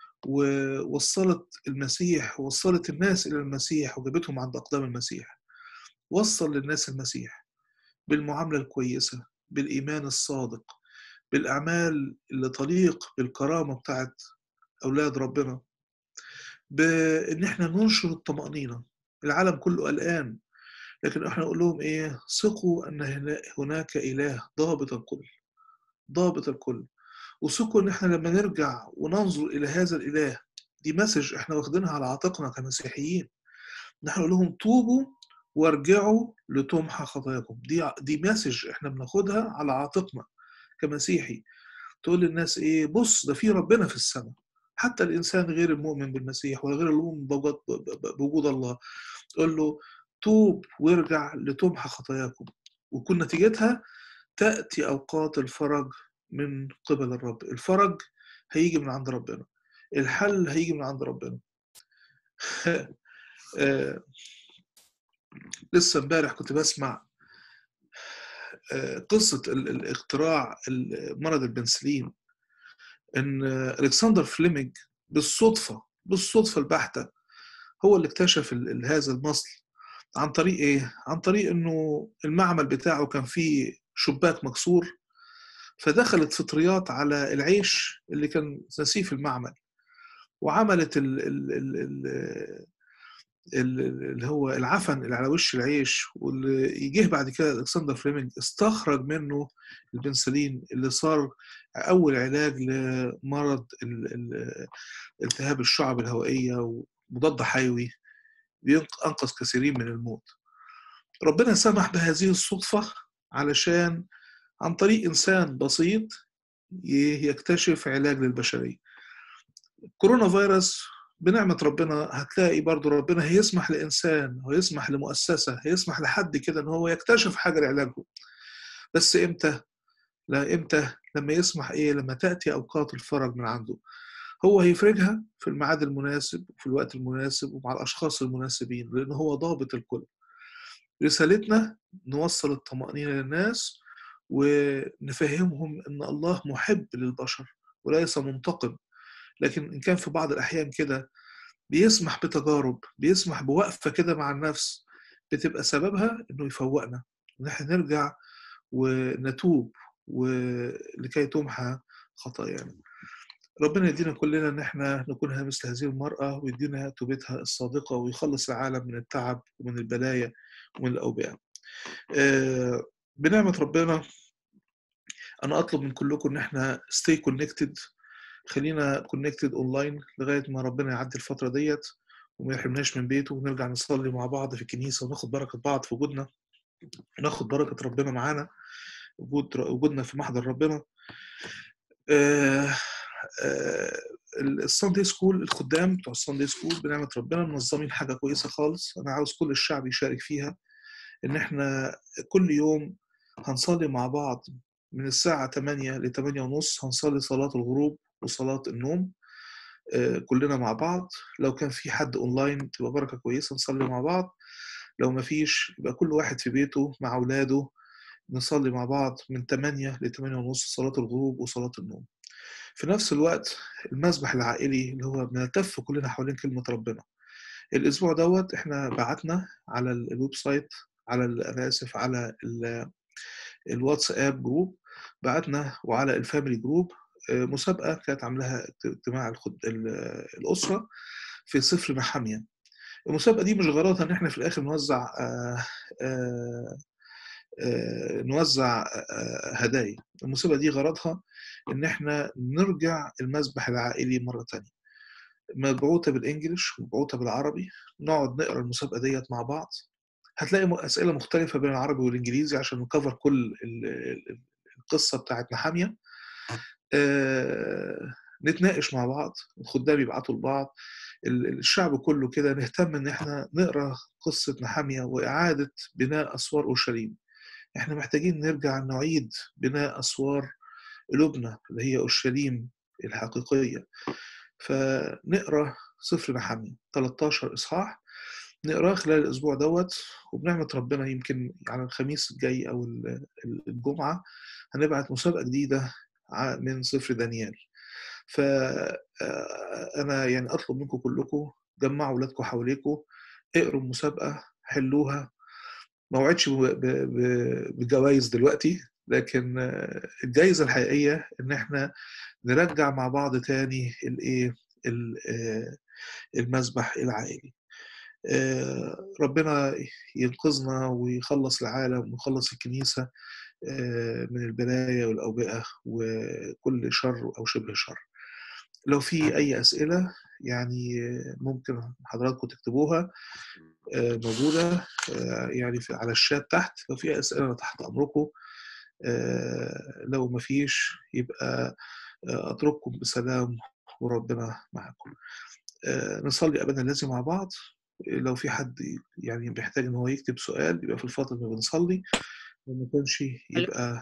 ووصلت المسيح ووصلت الناس إلى المسيح وجابتهم عند أقدام المسيح وصل للناس المسيح بالمعاملة الكويسة بالإيمان الصادق بالأعمال اللي تليق بالكرامة بتاعت أولاد ربنا بإن إحنا ننشر الطمأنينة العالم كله قلقان لكن إحنا نقول لهم إيه ثقوا أن هناك إله ضابط الكل ضابط الكل وثقوا إن إحنا لما نرجع وننظر إلى هذا الإله دي مسج إحنا واخدينها على عاتقنا كمسيحيين نحن نقول لهم توبوا وارجعوا لتمحى خطاياكم دي دي مسج إحنا بناخدها على عاتقنا كمسيحي تقول للناس إيه بص ده في ربنا في السماء حتى الانسان غير المؤمن بالمسيح ولا غير المؤمن بوجود الله تقول له توب وارجع لتمحى خطاياكم وكل نتيجتها تاتي اوقات الفرج من قبل الرب الفرج هيجي من عند ربنا الحل هيجي من عند ربنا لسه امبارح كنت بسمع قصة الاختراع مرض البنسلين ان الكسندر فليمنج بالصدفه بالصدفه البحته هو اللي اكتشف هذا المصل عن طريق ايه؟ عن طريق انه المعمل بتاعه كان فيه شباك مكسور فدخلت فطريات على العيش اللي كان نسيه في المعمل وعملت ال ال ال اللي هو العفن اللي على وش العيش واللي يجيه بعد كده الكسندر فليمنج استخرج منه البنسلين اللي صار اول علاج لمرض التهاب الشعب الهوائيه ومضاد حيوي بينقذ كثيرين من الموت ربنا سمح بهذه الصدفة علشان عن طريق إنسان بسيط يكتشف علاج للبشرية كورونا فيروس بنعمة ربنا هتلاقي برضو ربنا هيسمح لإنسان ويسمح لمؤسسة هيسمح لحد كده إن هو يكتشف حاجة لعلاجه بس إمتى؟ لا إمتى؟ لما يسمح إيه؟ لما تأتي أوقات الفرج من عنده هو هيفرجها في الميعاد المناسب وفي الوقت المناسب ومع الأشخاص المناسبين لأن هو ضابط الكل رسالتنا نوصل الطمأنينة للناس ونفهمهم ان الله محب للبشر وليس منتقم لكن ان كان في بعض الاحيان كده بيسمح بتجارب بيسمح بوقفه كده مع النفس بتبقى سببها انه يفوقنا ان احنا نرجع ونتوب ولكي تمحى خطايانا ربنا يدينا كلنا ان احنا نكون مثل هذه المراه ويدينا توبتها الصادقه ويخلص العالم من التعب ومن البلايا ومن الاوبئه. آه بنعمة ربنا أنا أطلب من كلكم إن إحنا stay connected خلينا connected أونلاين لغاية ما ربنا يعدي الفترة ديت وما يحرمناش من بيته ونرجع نصلي مع بعض في الكنيسة وناخد بركة بعض في وجودنا وناخد بركة ربنا معانا وجود وجودنا في محضر ربنا آه آه الساندي سكول الخدام بتوع الساندي سكول بنعمة ربنا منظمين حاجة كويسة خالص أنا عاوز كل الشعب يشارك فيها إن إحنا كل يوم هنصلي مع بعض من الساعة 8 ل 8 ونص هنصلي صلاة الغروب وصلاة النوم كلنا مع بعض لو كان في حد اونلاين تبقى بركة كويسة نصلي مع بعض لو ما فيش يبقى كل واحد في بيته مع أولاده نصلي مع بعض من 8 ل 8 ونص صلاة الغروب وصلاة النوم في نفس الوقت المسبح العائلي اللي هو بنلتف كلنا حوالين كلمة ربنا الأسبوع دوت احنا بعتنا على الويب سايت على انا اسف على الواتساب جروب بعتنا وعلى الفاميلي جروب مسابقه كانت عاملاها اجتماع الاسره في صفر محاميه المسابقه دي مش غرضها ان احنا في الاخر نوزع آآ آآ آآ نوزع هدايا المسابقه دي غرضها ان احنا نرجع المسبح العائلي مره تانية مبعوثه بالانجلش ومبعوثه بالعربي نقعد نقرا المسابقه ديت مع بعض هتلاقي اسئله مختلفه بين العربي والانجليزي عشان نكفر كل القصه بتاعت محاميه آه نتناقش مع بعض الخدام يبعتوا لبعض الشعب كله كده نهتم ان احنا نقرا قصه نحاميه واعاده بناء اسوار اورشليم احنا محتاجين نرجع نعيد بناء اسوار قلوبنا اللي هي اورشليم الحقيقيه فنقرا سفر نحاميه 13 اصحاح نقراه خلال الاسبوع دوت وبنعمه ربنا يمكن على الخميس الجاي او الجمعه هنبعت مسابقه جديده من سفر دانيال فانا يعني اطلب منكم كلكم جمعوا اولادكم حواليكم اقروا المسابقه حلوها ما وعدش بجوائز دلوقتي لكن الجائزه الحقيقيه ان احنا نرجع مع بعض تاني الايه المسبح العائلي ربنا ينقذنا ويخلص العالم ويخلص الكنيسة من البلايا والأوبئة وكل شر أو شبه شر لو في أي أسئلة يعني ممكن حضراتكم تكتبوها موجودة يعني على الشات تحت لو في أسئلة تحت أمركم لو ما فيش يبقى أترككم بسلام وربنا معكم نصلي أبدا الذي مع بعض لو في حد يعني محتاج ان هو يكتب سؤال يبقى في الفتره اللي بنصلي وما كانش يبقى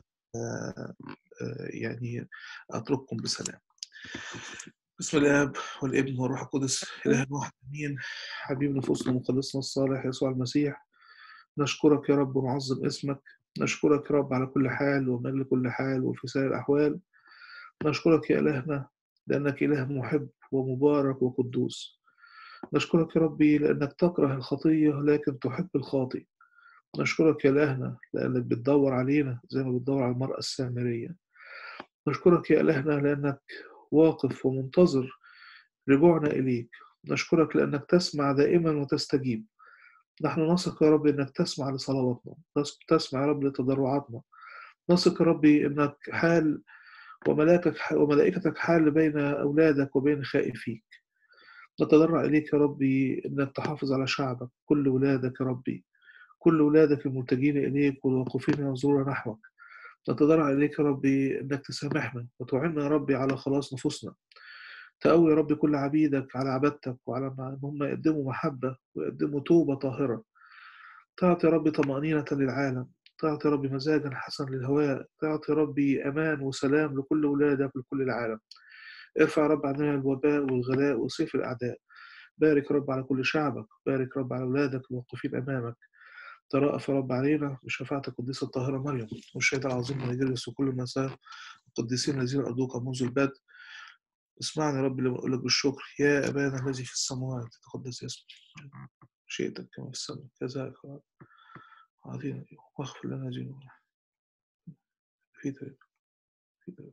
يعني اترككم بسلام بسم الاب والابن والروح القدس اله واحد امين حبيب نفوسنا ومخلصنا الصالح يسوع المسيح نشكرك يا رب ونعظم اسمك نشكرك يا رب على كل حال ومن أجل كل حال وفي سائر الأحوال نشكرك يا إلهنا لأنك إله محب ومبارك وقدوس نشكرك يا ربي لأنك تكره الخطية لكن تحب الخاطئ نشكرك يا إلهنا لأنك بتدور علينا زي ما بتدور على المرأة السامرية نشكرك يا إلهنا لأنك واقف ومنتظر رجوعنا إليك نشكرك لأنك تسمع دائما وتستجيب نحن نثق يا رب أنك تسمع لصلواتنا تسمع يا رب لتضرعاتنا نثق يا ربي أنك حال وملائكتك وملائكتك حال بين أولادك وبين خائفيك نتضرع إليك يا ربي أنك تحافظ على شعبك كل ولادك يا ربي كل ولادك الملتجين إليك والواقفين ينظرون نحوك نتضرع إليك يا ربي إنك تسامحنا وتعيننا يا ربي على خلاص نفوسنا تقوي يا ربي كل عبيدك على عبادتك وعلى إن هم يقدموا محبة ويقدموا توبة طاهرة تعطي يا ربي طمأنينة للعالم تعطي يا ربي مزاجا حسنا للهواء تعطي يا ربي أمان وسلام لكل ولادك ولكل العالم ارفع يا رب عننا الوباء والغلاء وسيف الأعداء بارك يا رب على كل شعبك بارك يا رب على أولادك الموقفين أمامك ترأف يا رب علينا بشفاعة القديسة الطاهرة مريم والشهيد العظيم من يجلس وكل مساء القديسين الذين أرضوك منذ البدء اسمعني يا رب لما أقول لك بالشكر يا أبانا الذي في السماوات تقدس اسمك شئتك كما في السماء كذلك أعطينا واغفر لنا ذنوبنا في ذلك في ذلك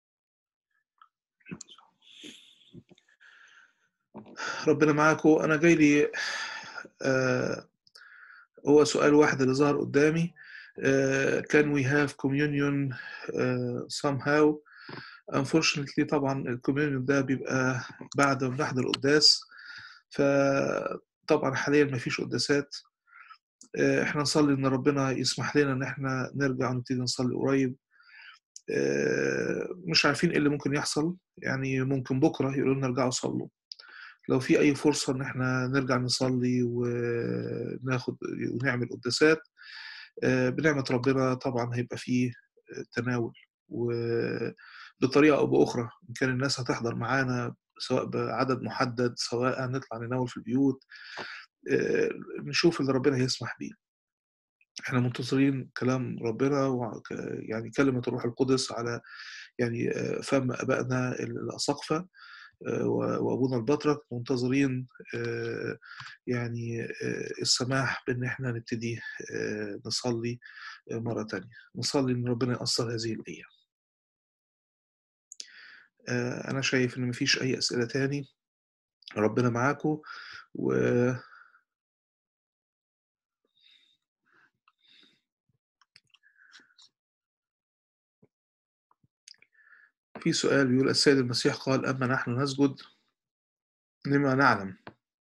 ربنا معاكم أنا جاي لي آه هو سؤال واحد اللي ظهر قدامي uh, can we have communion uh, somehow unfortunately طبعا الكوميونيون ده بيبقى بعد ما بنحضر القداس فطبعا حاليا ما فيش قداسات uh, احنا نصلي ان ربنا يسمح لنا ان احنا نرجع ونبتدي نصلي قريب مش عارفين ايه اللي ممكن يحصل يعني ممكن بكره يقولوا لنا ارجعوا صلوا لو في اي فرصه ان احنا نرجع نصلي وناخد ونعمل قداسات بنعمه ربنا طبعا هيبقى فيه تناول وبطريقه او باخرى ان كان الناس هتحضر معانا سواء بعدد محدد سواء نطلع نناول في البيوت نشوف اللي ربنا يسمح بيه احنا منتظرين كلام ربنا يعني كلمه الروح القدس على يعني فم ابائنا الاساقفه وابونا البطرك منتظرين يعني السماح بان احنا نبتدي نصلي مره تانية نصلي ان ربنا يأثر هذه الايام انا شايف ان مفيش اي اسئله تاني ربنا معاكم و في سؤال بيقول السيد المسيح قال أما نحن نسجد لما نعلم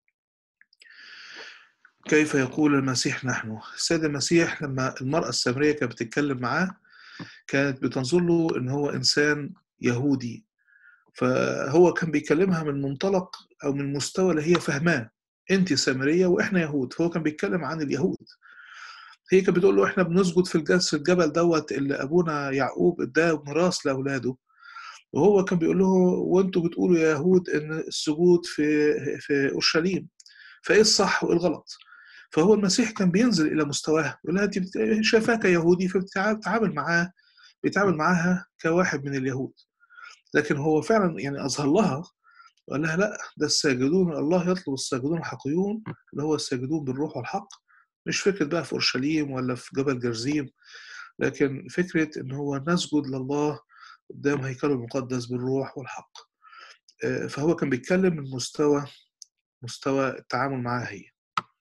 كيف يقول المسيح نحن السيد المسيح لما المرأة السامرية كانت بتتكلم معاه كانت بتنظر له إن هو إنسان يهودي فهو كان بيكلمها من منطلق أو من مستوى اللي هي فهماه أنت سامرية وإحنا يهود فهو كان بيتكلم عن اليهود هي كانت بتقول له إحنا بنسجد في الجس الجبل دوت اللي أبونا يعقوب إداه ميراث لأولاده وهو كان بيقول له وانتوا بتقولوا يا يهود ان السجود في في اورشليم فايه الصح وايه الغلط فهو المسيح كان بينزل الى مستواها يقول لها انت شايفاها كيهودي فبتتعامل معاه بيتعامل معاها كواحد من اليهود لكن هو فعلا يعني اظهر لها وقال لها لا ده الساجدون الله يطلب الساجدون الحقيون اللي هو الساجدون بالروح والحق مش فكره بقى في اورشليم ولا في جبل جرزيم لكن فكره ان هو نسجد لله قدام هيكله المقدس بالروح والحق فهو كان بيتكلم من مستوى مستوى التعامل معاها هي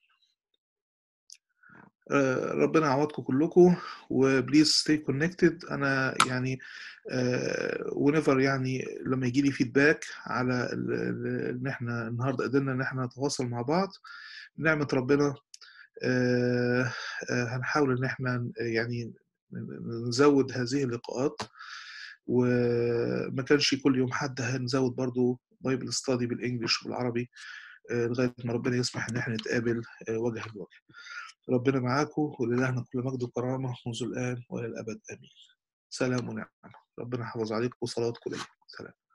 ربنا يعوضكم كلكم وبليز ستي كونكتد انا يعني ونيفر يعني لما يجي لي فيدباك على ان احنا النهارده قدرنا ان احنا نتواصل مع بعض نعمه ربنا هنحاول ان احنا يعني نزود هذه اللقاءات وما كانش كل يوم حد هنزود برضو بايبل ستادي بالانجلش وبالعربي لغايه ما ربنا يسمح ان احنا نتقابل وجها لوجه ربنا معاكم ولله كل مجد وكرامه منذ الان والى الابد امين سلام ونعمه ربنا يحافظ عليكم وصلواتكم ليا سلام